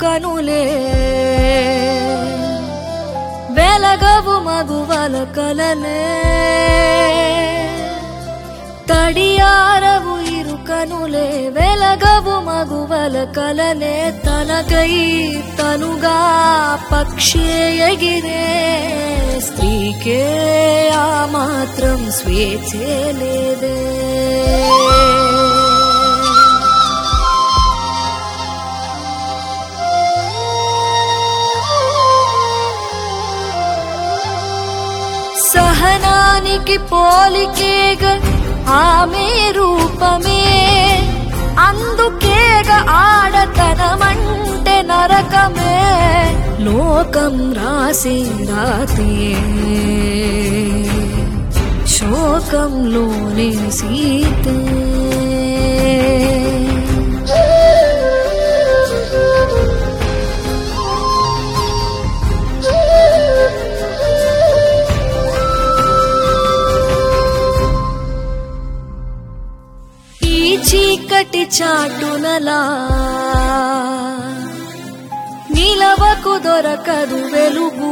కనులే వెలగవు మగువల కలలే తడియారవు ఇరు కనులే వెలగవు మగువల కలలే తనకై తనుగా పక్షే ఎగిరే స్త్రీకే ఆ మాత్రం స్వేచ్ఛే లేదే సహనానికి పోలికేగ ఆమె రూపమే అందుకేగ ఆడతనమంటే నరకమే లోకం రాసి రాతే శోకంలోనే సీతే ఈ చీకటి చాటునలా నిలవకు దొరకదు వెలుగు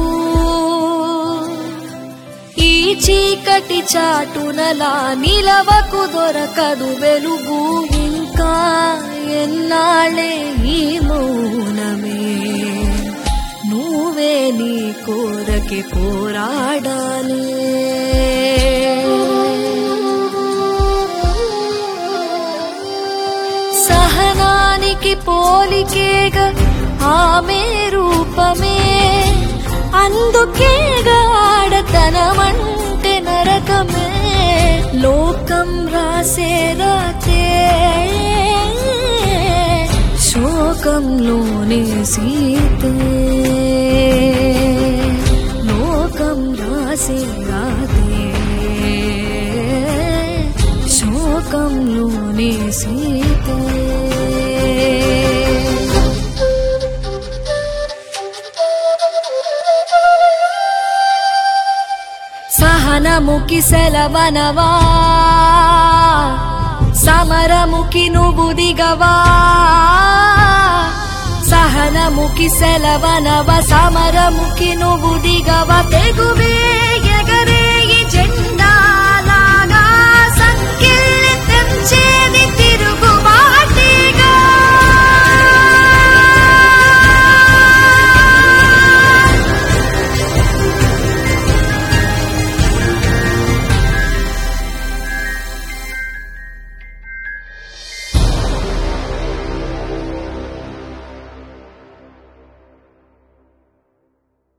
ఈ చీకటి చాటునలా నిలవకు దొరకదు వెలుగు ఇంకా ఎన్నాళ్ళే ఈ మౌనమే నువ్వే నీ కోరకి పోరాడాలి సహనానికి పోలికేగ ఆమె రూపమే అందుకేగా ఆడతనమంటే నరకమే లోకం రాసే రాతే శోకంలోనే సీతే లోకం రాసే రాతే శోకంలోనే సీతే సహనముకి సెలవనవా సమరముకి నువ్వు దిగవా సహనముకి సెలవనవ సమరముకి నువ్వు దిగవ తెగువే ఎగరే ఈ జెండాలాగా సంకెళ్ళి తెంచేది